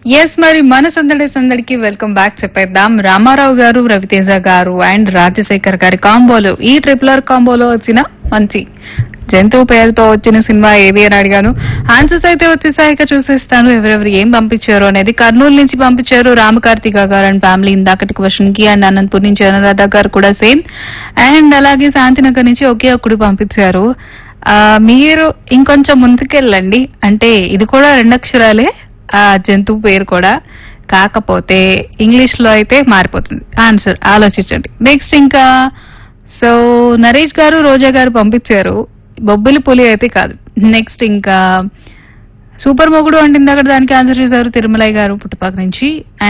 yes మరి మన సందడి సందడికి వెల్కమ్ బ్యాక్ చెప్పేద్దాం రామారావు గారు రవితేజ గారు అండ్ రాజశేఖర్ గారి కాంబోలో ఈ ట్రిపులర్ కాంబోలో వచ్చిన మంచి జంతువు పేరుతో వచ్చిన సినిమా ఏది అని అడిగాను ఆన్సర్స్ అయితే వచ్చేసాక చూసేస్తాను ఎవరెవరు ఏం పంపించారు అనేది కర్నూలు నుంచి పంపించారు రామకార్తిక గారు అండ్ ఫ్యామిలీ ఇందాకటి క్వశ్చన్ కి అండ్ అనంతపూర్ నుంచి అనురాధ గారు కూడా సేమ్ అండ్ అలాగే శాంతినగర్ నుంచి ఒకే ఒక్కడు పంపించారు ఆ, మీరు ఇంకొంచెం ముందుకెళ్ళండి అంటే ఇది కూడా రెండు అక్షరాలే ఆ జంతువు పేరు కూడా కాకపోతే ఇంగ్లీష్ లో అయితే మారిపోతుంది ఆన్సర్ ఆలోచించండి నెక్స్ట్ ఇంకా సో నరేష్ గారు రోజా గారు పంపించారు బొబ్బిలి పులి అయితే కాదు నెక్స్ట్ ఇంకా సూపర్ మొగుడు అంటే ఇందాక దానికి ఆన్సర్ చేశారు తిరుమలయ్య గారు పుట్టుపాక నుంచి